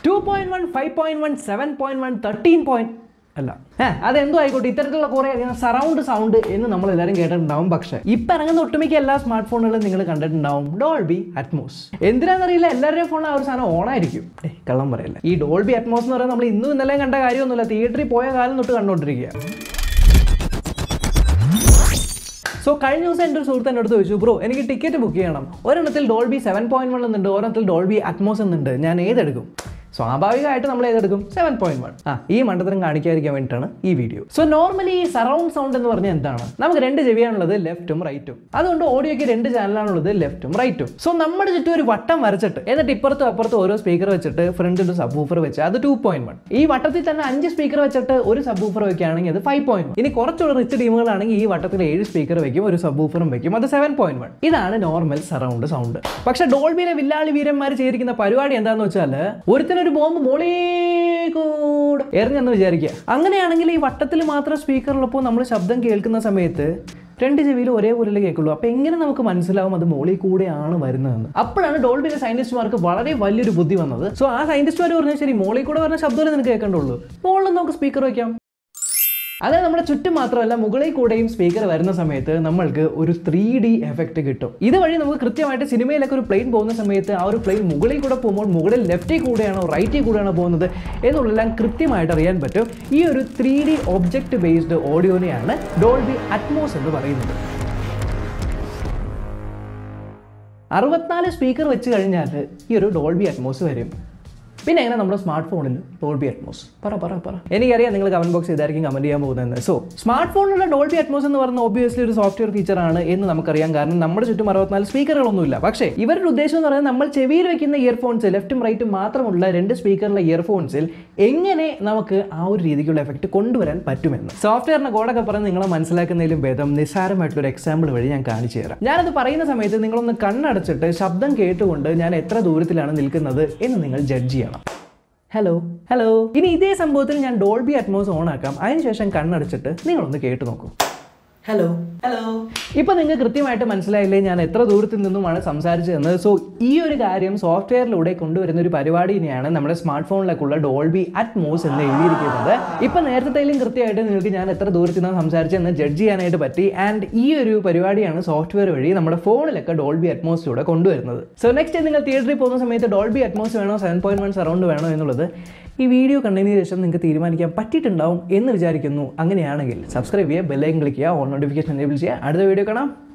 to point one five point one seven point one thirteen point അല്ല ഏ അതെന്തോ ആയിക്കോട്ടെ ഇത്തരത്തിലുള്ള കുറേ സറൗണ്ട് സൗണ്ട് എന്ന് നമ്മൾ എല്ലാവരും കേട്ടിട്ടുണ്ടാവും പക്ഷേ ഇപ്പം ഇറങ്ങുന്ന ഒട്ടുമിക്ക എല്ലാ സ്മാർട്ട് ഫോണുകളും നിങ്ങൾ കണ്ടിട്ടുണ്ടാവും ഡോൾബി അറ്റ്മോസ് എന്തിനാണെന്നറിയില്ല എല്ലാവരുടെയും ഫോണിൽ ആ ഒരു സാധനം ഓണായിരിക്കും ഏ കള്ളം പറയില്ല ഈ ഡോൾബി അറ്റ്മോസ് എന്ന് പറയുന്നത് നമ്മൾ ഇന്നും ഇന്നലെയും കണ്ട കാര്യമൊന്നുമില്ല തിയേറ്ററിൽ പോയ കാലം തൊട്ട് കണ്ടുകൊണ്ടിരിക്കുക സോ കഴിഞ്ഞ ദിവസം എൻ്റെ ഒരു സുഹൃത്ത് എൻ്റെ അടുത്ത് ചോദിച്ചു ബ്രോ എനിക്ക് ടിക്കറ്റ് ബുക്ക് ചെയ്യണം ഒരെണ്ണത്തിൽ ഡോൾബി സെവൻ പോയിന്റ് വൺ എന്നുണ്ട് ഒരെണ്ണത്തിൽ ഡോൾബി അറ്റ്മോസ് എന്നുണ്ട് ഞാൻ ഏതെടുക്കും സ്വാഭാവികമായിട്ട് നമ്മൾ ഏതെടുക്കും സെവൻ പോയിന്റ് വൺ ആ ഈ മണ്ടത്തരം കാണിക്കാതിരിക്കാൻ വേണ്ടിയിട്ടാണ് ഈ വീഡിയോ സോ നോർമലി ഈ സറൗണ്ട് സൗണ്ട് എന്ന് പറഞ്ഞാൽ എന്താണ് നമുക്ക് രണ്ട് ചെവിയാണുള്ളത് ലെഫ്റ്റും റൈറ്റും അതുകൊണ്ട് ഓഡിയോയ്ക്ക് രണ്ട് ചാനലാണുള്ളത് ലെഫ്റ്റും റൈറ്റും സോ നമ്മുടെ ചുറ്റും ഒരു വട്ടം വരച്ചിട്ട് എന്നിട്ട് ഇപ്പുറത്തും അപ്പുറത്തും ഓരോ സ്പീക്കർ വെച്ചിട്ട് ഫ്രണ്ടിൽ ഒരു സബ് ഊഫർ വെച്ച് അത് ടു പോയിന്റ് വൺ ഈ വട്ടത്തിൽ തന്നെ അഞ്ച് സ്പീക്കർ വെച്ചിട്ട് ഒരു സബ് ഊഫർ വെക്കുകയാണെങ്കിൽ അത് ഫൈവ് പോയിന്റ് വൺ ഇനി കുറച്ചുകൂടെ റിച്ച് ടീമുകളാണെങ്കിൽ ഈ വട്ടത്തിൽ ഏഴ് സ്പീക്കർ വെക്കും ഒരു സബ് ഊഫറും വെക്കും അത് സെവൻ പോയിന്റ് വൺ ഇതാണ് നോർമൽ സറൗണ്ട് സൗണ്ട് പക്ഷെ ഡോൾബിയിലെ വില്ലാളി വീരന്മാർ ചെയ്തിരിക്കുന്ന പരിപാടി എന്താന്ന് വെച്ചാൽ ഒരുത്തനൊരു ബോംബ് മോളേ കൂടെ എറിഞ്ഞെന്ന് വിചാരിക്കുക അങ്ങനെയാണെങ്കിൽ ഈ വട്ടത്തിൽ മാത്രം സ്പീക്കറുള്ളപ്പോൾ നമ്മൾ ശബ്ദം കേൾക്കുന്ന സമയത്ത് രണ്ട് ചെവിയിൽ ഒരേപോലെ കേൾക്കുള്ളൂ അപ്പോൾ എങ്ങനെ നമുക്ക് മനസ്സിലാവും അത് മോളിൽ കൂടെയാണ് വരുന്നതെന്ന് അപ്പോഴാണ് ഡോൾബിയിലെ സയന്റിസ്റ്റുമാർക്ക് വളരെ വലിയൊരു ബുദ്ധി വന്നത് സോ ആ സയന്റിസ്റ്റുമാർ പറഞ്ഞാൽ ശരി മോളിൽ കൂടെ പറഞ്ഞ ശബ്ദമല്ലേ നിനക്ക് കേൾക്കേണ്ടുള്ളൂ മുകളിൽ നമുക്ക് സ്പീക്കർ വയ്ക്കാം അതായത് നമ്മുടെ ചുറ്റും മാത്രമല്ല മുകളിൽ കൂടെയും സ്പീക്കർ വരുന്ന സമയത്ത് നമ്മൾക്ക് ഒരു ത്രീ ഡി എഫക്റ്റ് കിട്ടും ഇതുവഴി നമുക്ക് കൃത്യമായിട്ട് സിനിമയിലൊക്കെ ഒരു പ്ലെയിൻ പോകുന്ന സമയത്ത് ആ ഒരു പ്ലെയിൻ മുകളിൽ കൂടെ പോകുമ്പോൾ മുകളിൽ ലെഫ്റ്റിൽ കൂടെയാണോ റൈറ്റിൽ കൂടെയാണോ പോകുന്നത് എന്നുള്ളതെല്ലാം കൃത്യമായിട്ട് അറിയാൻ പറ്റും ഈ ഒരു ത്രീ ഡി ഒബ്ജക്റ്റ് ബേസ്ഡ് ഓഡിയോനെയാണ് ഡോൾബി അറ്റ്മോസ് എന്ന് പറയുന്നത് അറുപത്തിനാല് സ്പീക്കർ വെച്ച് കഴിഞ്ഞാൽ ഈ ഒരു ഡോൾബി അറ്റ്മോസ് വരും പിന്നെ എങ്ങനെ നമ്മുടെ സ്മാർട്ട് ഫോണിൽ ഡോൾബി അറ്റ്മോസ് പറ പറ പറ എനിക്കറിയാം നിങ്ങൾ കമന്റ് ബോക്സ് ഇതായിരിക്കും കമന്റ് ചെയ്യാൻ പോകുന്നത് സോ സ്മാർട്ട് ഫോണിലുള്ള ഡോൾബി അറ്റ്മോസ് എന്ന് പറയുന്ന ഒബ്വിയസ്ലി ഒരു സോഫ്റ്റ്വെയർ ഫീച്ചർ ആണ് എന്ന് നമുക്കറിയാം കാരണം നമ്മുടെ ചുറ്റും അറുപത്തിനാല് സ്പീക്കറുകളൊന്നുമില്ല പക്ഷേ ഇവരുടെ ഉദ്ദേശം എന്ന് പറയുന്നത് നമ്മൾ ചെവിയിൽ വെക്കുന്ന ഇയർഫോൺസ് ലെഫ്റ്റും റൈറ്റും മാത്രമുള്ള രണ്ട് സ്പീക്കറിലെ ഇയർഫോൺസിൽ എങ്ങനെ നമുക്ക് ആ ഒരു രീതിക്കുള്ള എഫക്റ്റ് കൊണ്ടുവരാൻ പറ്റുമെന്ന് സോഫ്റ്റ്വെയറിന്റെ കോഡൊക്കെ പറഞ്ഞ് നിങ്ങളെ മനസ്സിലാക്കുന്നതിലും ഭേദം നിസ്സാരമായിട്ടുള്ള ഒരു എക്സാമ്പിൾ വഴി ഞാൻ കാണിച്ചു തരാം ഞാനത് പറയുന്ന സമയത്ത് നിങ്ങളൊന്ന് കണ്ണടച്ചിട്ട് ശബ്ദം കേട്ടുകൊണ്ട് ഞാൻ എത്ര ദൂരത്തിലാണ് നിൽക്കുന്നത് എന്ന് നിങ്ങൾ ജഡ്ജ് ചെയ്യണം ഹലോ ഹലോ ഇനി ഇതേ സംഭവത്തിൽ ഞാൻ ഡോൾബി അറ്റ്മോസ് ഓൺ ആക്കാം അതിനുശേഷം കണ്ണടച്ചിട്ട് നിങ്ങളൊന്ന് കേട്ടു നോക്കൂ ഹലോ ഹലോ ഇപ്പൊ നിങ്ങൾക്ക് കൃത്യമായിട്ട് മനസ്സിലായില്ലേ ഞാൻ എത്ര ദൂരത്തിൽ നിന്നുമാണ് സംസാരിച്ചതെന്ന് സോ ഈ ഒരു കാര്യം സോഫ്റ്റ്വെയറിലൂടെ കൊണ്ടുവരുന്ന ഒരു പരിപാടിനെയാണ് നമ്മുടെ സ്മാർട്ട് ഫോണിലേക്കുള്ള ഡോൾബി അറ്റ്മോസ് എന്ന് എഴുതിയിരിക്കുന്നത് ഇപ്പൊ നേരത്തെയിലും കൃത്യമായിട്ട് നിങ്ങൾക്ക് ഞാൻ എത്ര ദൂരത്തിൽ നിന്നാണ് സംസാരിച്ചതെന്ന് ജഡ്ജ് ചെയ്യാനായിട്ട് പറ്റി ആൻഡ് ഈ ഒരു പരിപാടിയാണ് സോഫ്റ്റ്വെയർ വഴി നമ്മുടെ ഫോണിലൊക്കെ ഡോൾബി അറ്റ്മോസിലൂടെ കൊണ്ടുവരുന്നത് സോ നെക്സ്റ്റ് നിങ്ങൾ തിയേറ്ററിൽ പോകുന്ന സമയത്ത് ഡോൾബി അറ്റ്മോസ് വേണോ സെവൻ പോയിന്റ് വൺ സറൗണ്ട് വേണോ എന്നുള്ളത് ഈ വീഡിയോ കണ്ടതിന് ശേഷം നിങ്ങൾക്ക് തീരുമാനിക്കാൻ പറ്റിയിട്ടുണ്ടാവും എന്ന് വിചാരിക്കുന്നു അങ്ങനെയാണെങ്കിൽ സബ്സ്ക്രൈബ് ചെയ്യുക ബെല്ലൈക്കൻ ക്ലിക്ക് ചെയ്യുക ഓൺ നോട്ടിഫിക്കേഷൻ എനേബിൾ ചെയ്യുക അടുത്ത വീഡിയോ കാണാം